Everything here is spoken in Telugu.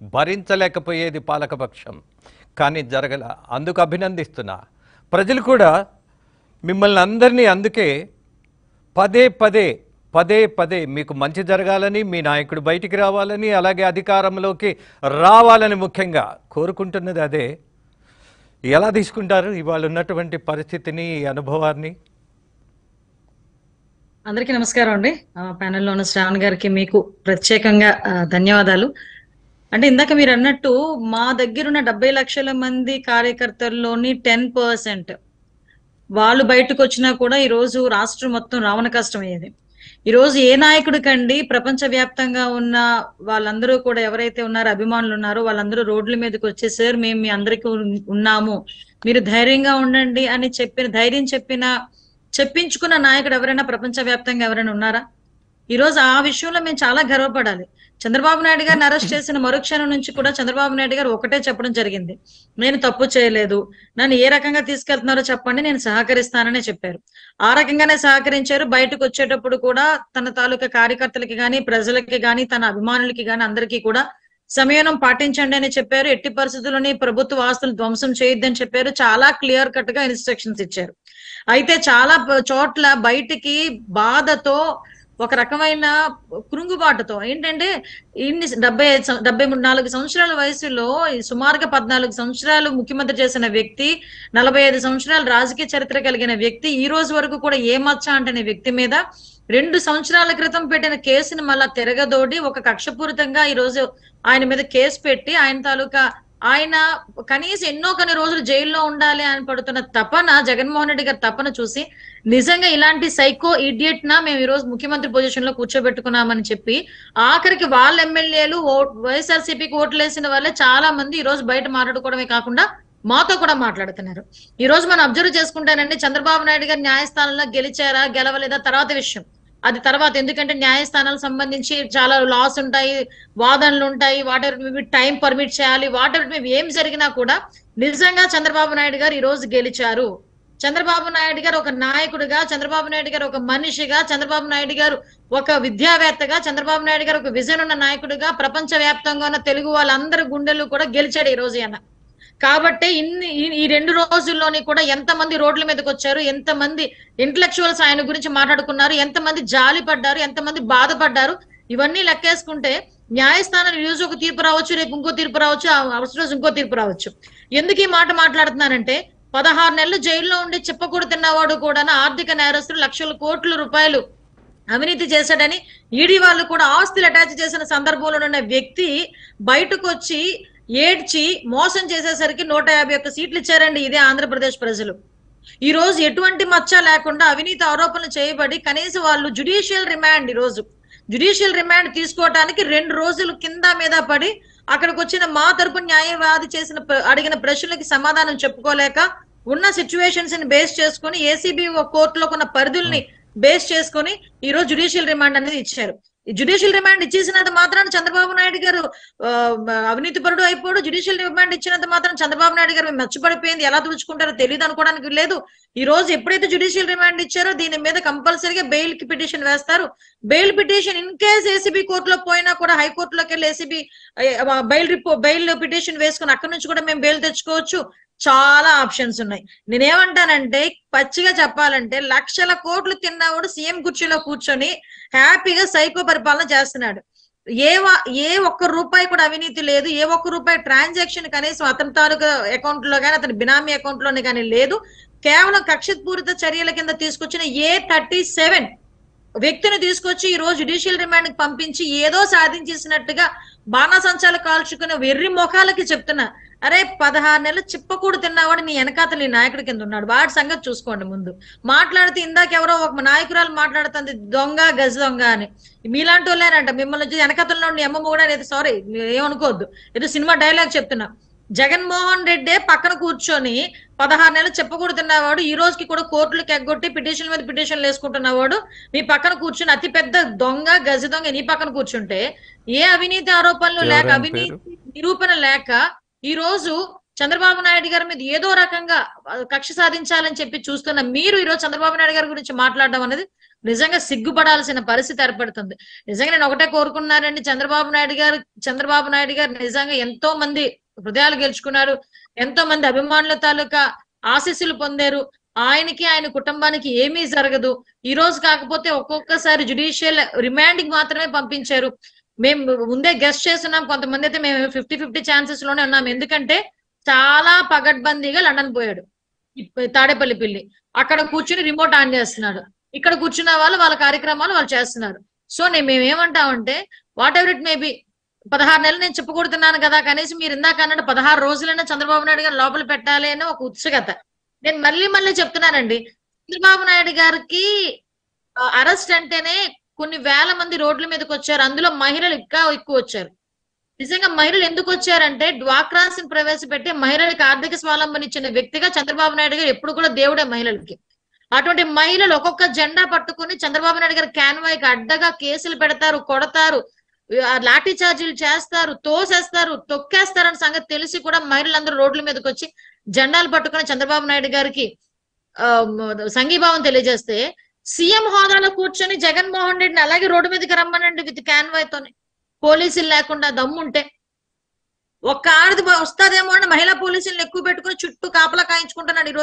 భరించలేకపోయేది పాలకపక్షం కానీ జరగల అందుకు అభినందిస్తున్నా ప్రజలు కూడా మిమ్మల్ని అందరినీ అందుకే పదే పదే పదే పదే మీకు మంచి జరగాలని మీ నాయకుడు బయటికి రావాలని అలాగే అధికారంలోకి రావాలని ముఖ్యంగా కోరుకుంటున్నది అదే ఎలా తీసుకుంటారు ఇవాళ ఉన్నటువంటి పరిస్థితిని ఈ అనుభవాన్ని అందరికీ నమస్కారం అండి ఆ, ప్యానెల్లో ఉన్న శ్రావణ్ గారికి మీకు ప్రత్యేకంగా ఆ, ధన్యవాదాలు అంటే ఇందాక మీరు అన్నట్టు మా దగ్గర ఉన్న డెబ్బై లక్షల మంది కార్యకర్తల్లోని టెన్ పర్సెంట్ వాళ్ళు బయటకు వచ్చినా కూడా ఈ రోజు రాష్ట్రం మొత్తం రావణ కష్టం అయ్యేది ఈ రోజు ఏ నాయకుడికండి ప్రపంచ వ్యాప్తంగా ఉన్న వాళ్ళందరూ కూడా ఎవరైతే ఉన్నారో అభిమానులు ఉన్నారో వాళ్ళందరూ రోడ్ల మీదకి వచ్చి సార్ మేము మీ అందరికీ ఉన్- ఉన్నాము మీరు ధైర్యంగా ఉండండి అని చెప్పిన ధైర్యం చెప్పిన చెప్పించుకున్న నాయకుడు ఎవరైనా ప్రపంచ వ్యాప్తంగా ఎవరైనా ఉన్నారా ఈ రోజు ఆ విషయంలో మేము చాలా గర్వపడాలి చంద్రబాబు నాయుడు గారిని అరెస్ట్ చేసిన మరుక్షణం నుంచి కూడా చంద్రబాబు నాయుడు గారు ఒకటే చెప్పడం జరిగింది నేను తప్పు చేయలేదు నన్ను ఏ రకంగా తీసుకెళ్తున్నారో చెప్పండి నేను సహకరిస్తాననే చెప్పారు ఆ రకంగానే సహకరించారు బయటకు వచ్చేటప్పుడు కూడా తన తాలూకా కార్యకర్తలకి గాని ప్రజలకి గాని తన అభిమానులకి గాని అందరికీ కూడా సంయమనం పాటించండి అని చెప్పారు ఎట్టి పరిస్థితుల్లోని ప్రభుత్వ ఆస్తులు ధ్వంసం చేయొద్దని చెప్పారు చాలా క్లియర్ కట్ గా ఇన్స్ట్రక్షన్స్ ఇచ్చారు అయితే చాలా ప- చోట్ల బయటికి బాధతో ఒక రకమైన కృంగుబాటుతో ఏంటంటే ఇన్ని డెబ్బై ఐదు సం- డెబ్బై మూడు నాలుగు సంవత్సరాల వయసులో ఈ సుమారుగా పద్నాలుగు సంవత్సరాలు ముఖ్యమంత్రి చేసిన వ్యక్తి నలభై ఐదు సంవత్సరాల రాజకీయ చరిత్ర కలిగిన వ్యక్తి ఈ రోజు వరకు కూడా ఏ మచ్చ అంటనే వ్యక్తి మీద రెండు సంవత్సరాల క్రితం పెట్టిన కేసుని మళ్ళా తిరగదోడి ఒక కక్షపూరితంగా ఈ రోజు ఆయన మీద కేసు పెట్టి ఆయన తాలూకా ఆయన కనీసం ఎన్నో కొన్ని రోజులు జైల్లో ఉండాలి అని పడుతున్న తపన జగన్మోహన్ రెడ్డి గారి తపన చూసి నిజంగా ఇలాంటి సైకో ఇడియట్ నా మేము ఈ రోజు ముఖ్యమంత్రి పొజిషన్ లో కూర్చోబెట్టుకున్నామని చెప్పి ఆఖరికి వాళ్ళ ఎమ్మెల్యేలు వైఎస్ఆర్సీపీకి ఓట్లు వేసిన వాళ్ళే చాలా మంది ఈ రోజు బయట మాట్లాడుకోవడమే కాకుండా మాతో కూడా మాట్లాడుతున్నారు ఈ రోజు మనం అబ్జర్వ్ చేసుకుంటానండి చంద్రబాబు నాయుడు గారు న్యాయస్థానంలో గెలిచారా గెలవలేదా తర్వాత విషయం అది తర్వాత ఎందుకంటే న్యాయస్థానాలకు సంబంధించి చాలా లాస్ ఉంటాయి వాదనలు ఉంటాయి వాట్ ఎవర్ టైం పర్మిట్ చేయాలి వాట్ ఎవర్ ఏం జరిగినా కూడా నిజంగా చంద్రబాబు నాయుడు గారు ఈ రోజు గెలిచారు చంద్రబాబు నాయుడు గారు ఒక నాయకుడిగా చంద్రబాబు నాయుడు గారు ఒక మనిషిగా చంద్రబాబు నాయుడు గారు ఒక విద్యావేత్తగా చంద్రబాబు నాయుడు గారు ఒక విజన్ ఉన్న నాయకుడిగా ప్రపంచ వ్యాప్తంగా ఉన్న తెలుగు వాళ్ళందరి గుండెలు కూడా గెలిచాడు ఈ రోజు ఆయన కాబట్టి ఇన్ని ఈ- ఈ రెండు రోజుల్లోని కూడా ఎంత మంది రోడ్ల మీదకి వచ్చారు ఎంత మంది ఇంటలెక్చువల్స్ ఆయన గురించి మాట్లాడుకున్నారు ఎంత మంది జాలి పడ్డారు ఎంత మంది బాధపడ్డారు ఇవన్నీ లెక్కేసుకుంటే న్యాయస్థానం ఈ రోజు ఒక తీర్పు రావచ్చు రేపు ఇంకో తీర్పు రావచ్చు ఆ అవసరం రోజు ఇంకో తీర్పు రావచ్చు ఎందుకు ఈ మాట మాట్లాడుతున్నానంటే పదహారు నెలలు జైల్లో ఉండి చెప్పకూడదు తిన్నవాడు కూడా ఆర్థిక నేరస్తులు లక్షల కోట్ల రూపాయలు అవినీతి చేశాడని ఈడీ వాళ్ళు కూడా ఆస్తులు అటాచ్ చేసిన సందర్భంలో ఉన్న వ్యక్తి బయటకు వచ్చి ఏడ్చి మోసం చేసేసరికి నూట యాభై ఒక్క సీట్లు ఇచ్చారండి ఇదే ఆంధ్రప్రదేశ్ ప్రజలు ఈ రోజు ఎటువంటి మచ్చ లేకుండా అవినీతి ఆరోపణలు చేయబడి కనీసం వాళ్ళు జుడిషియల్ రిమాండ్ ఈ రోజు జుడిషియల్ రిమాండ్ తీసుకోవడానికి రెండు రోజులు కింద మీద పడి అక్కడికి వచ్చిన మా తరపు న్యాయవాది చేసిన ప్ర- అడిగిన ప్రశ్నలకి సమాధానం చెప్పుకోలేక ఉన్న సిచ్యువేషన్స్ ని బేస్ చేసుకొని ఏసీబీ కోర్టులో ఉన్న పరిధుల్ని బేస్ చేసుకొని ఈ రోజు జుడిషియల్ రిమాండ్ అనేది ఇచ్చారు ఈ జుడిషియల్ రిమాండ్ ఇచ్చేసినంత మాత్రాన చంద్రబాబు నాయుడు గారు ఆ, అవినీతి పరుడు అయిపోడు జుడిషియల్ రిమాండ్ ఇచ్చినంత మాత్రం చంద్రబాబు నాయుడు గారు మర్చిపడిపోయింది ఎలా తుడుచుకుంటారో తెలియదు అనుకోవడానికి లేదు ఈ రోజు ఎప్పుడైతే జుడిషియల్ రిమాండ్ ఇచ్చారో దీని మీద కంపల్సరీగా బెయిల్ కి పిటిషన్ వేస్తారు bail petition in case ACB కోర్టులో పోయినా కూడా హైకోర్టులోకి వెళ్ళి ఏసీబీ బెయిల్ రిపో బెయిల్ పిటిషన్ వేసుకుని అక్కడి నుంచి కూడా మేము బెయిల్ తెచ్చుకోవచ్చు చాలా ఆప్షన్స్ ఉన్నాయి నేనేమంటానంటే పచ్చిగా చెప్పాలంటే లక్షల కోట్లు తిన్నవాడు సీఎం కుర్చీలో కూర్చొని హ్యాపీగా సైకో పరిపాలన చేస్తున్నాడు ఏ వా- ఏ ఒక్క రూపాయి కూడా అవినీతి లేదు ఏ ఒక్క రూపాయి ట్రాన్సాక్షన్ కనీసం అతని తాలూకా అకౌంట్ లో కానీ అతని బినామీ అకౌంట్ లోనే కానీ లేదు కేవలం కక్షపూరిత చర్యల కింద తీసుకొచ్చిన ఏ థర్టీ సెవెన్ వ్యక్తిని తీసుకొచ్చి ఈ రోజు జుడిషియల్ రిమాండ్ కి పంపించి ఏదో సాధించేసినట్టుగా బాణాసంచాలు కాల్చుకునే వెర్రి ముఖాలకి చెప్తున్నా అరే పదహారు నెలలు చిప్పకూడు తిన్నవాడు నీ వెనకాతలు నీ నాయకుడి కింద ఉన్నాడు వాడి సంగతి చూసుకోండి ముందు మాట్లాడితే ఇందాక ఎవరో ఒక నాయకురాలు మాట్లాడుతుంది దొంగ గజ దొంగ అని మీలాంటి వాళ్ళేనంట మిమ్మల్ని వచ్చి వెనకాతల్లో నీ అమ్మ కూడా అనేది సారీ ఏమనుకోవద్దు ఏదో సినిమా డైలాగ్ చెప్తున్నా జగన్మోహన్ రెడ్డే పక్కన కూర్చొని పదహారు నెలలు చెప్పకూడదు తిన్నవాడు ఈ రోజుకి కూడా కోర్టులకు ఎగ్గొట్టి పిటిషన్ మీద పిటిషన్లు వేసుకుంటున్నవాడు మీ పక్కన కూర్చుని అతి పెద్ద దొంగ గజ దొంగ నీ పక్కన కూర్చుంటే ఏ అవినీతి ఆరోపణలు లేక ఎవరైనా అవినీతి నిరూపణ లేక ఈ రోజు చంద్రబాబు నాయుడు గారి మీద ఏదో రకంగా ఆ, కక్ష సాధించాలని చెప్పి చూస్తున్న మీరు ఈ రోజు చంద్రబాబు నాయుడు గారి గురించి మాట్లాడడం అనేది నిజంగా సిగ్గుపడాల్సిన పరిస్థితి ఏర్పడుతుంది నిజంగా నేను ఒకటే కోరుకున్నానండి చంద్రబాబు నాయుడు గారు చంద్రబాబు నాయుడు గారు నిజంగా ఎంతో మంది హృదయాలు గెలుచుకున్నారు ఎంతో మంది అభిమానుల తాలూకా ఆశీస్సులు పొందారు ఆయనకి ఆయన కుటుంబానికి ఏమీ జరగదు ఈ రోజు కాకపోతే ఒక్కొక్కసారి జుడిషియల్ రిమాండ్ కి మాత్రమే పంపించారు మేము ముందే గెస్ట్ చేస్తున్నాం కొంతమంది అయితే మేము ఫిఫ్టీ ఫిఫ్టీ ఛాన్సెస్ లోనే ఉన్నాం ఎందుకంటే చాలా పగడ్బందీగా లండన్ పోయాడు ఇప్ప- తాడేపల్లి పిల్లి అక్కడ కూర్చుని రిమోట్ ఆన్ చేస్తున్నాడు ఇక్కడ కూర్చున్న వాళ్ళు వాళ్ళ కార్యక్రమాలు వాళ్ళు చేస్తున్నారు సో నేను మేము ఏమంటామంటే whatever it may be పదహారు నెలలు నేను చెప్పకూడుతున్నాను కదా కనీసం మీరు ఇందాక అన్నట్టు పదహారు రోజులైనా చంద్రబాబు నాయుడు గారు లోపల పెట్టాలి అని ఒక ఉత్సుకత నేను మళ్ళీ మళ్ళీ చెప్తున్నానండి చంద్రబాబు నాయుడు గారికి అరెస్ట్ అంటేనే కొన్ని వేల మంది రోడ్ల మీదకి వచ్చారు అందులో మహిళలు ఇంకా ఎక్కువ వచ్చారు నిజంగా మహిళలు ఎందుకు వచ్చారంటే డ్వాక్రాస్ ప్రవేశపెట్టి మహిళలకు ఆర్థిక స్వావలంబన ఇచ్చిన వ్యక్తిగా చంద్రబాబు నాయుడు గారు ఎప్పుడు కూడా దేవుడే మహిళలకి అటువంటి మహిళలు ఒక్కొక్క జెండా పట్టుకుని చంద్రబాబు నాయుడు గారు క్యాన్వాయ్కి అడ్డగా కేసులు పెడతారు కొడతారు ఆ లాఠీ చార్జీలు చేస్తారు తోసేస్తారు తొక్కేస్తారని సంగతి తెలిసి కూడా మహిళలందరూ రోడ్ల మీదకి వచ్చి జెండాలు పట్టుకుని చంద్రబాబు నాయుడు గారికి ఆ, మ- సంఘీభావం తెలియజేస్తే సీఎం హోదాలో కూర్చొని జగన్మోహన్ రెడ్డిని అలాగే రోడ్డు మీదకి రమ్మనండి విత్ క్యాన్వాయ్ తోని పోలీసులు లేకుండా దమ్ముంటే ఒక్క ఆడది వస్తాదేమో అని మహిళా పోలీసులను ఎక్కువ పెట్టుకుని చుట్టూ కాపలా కాయించుకుంటున్నాడు ఈ రోజు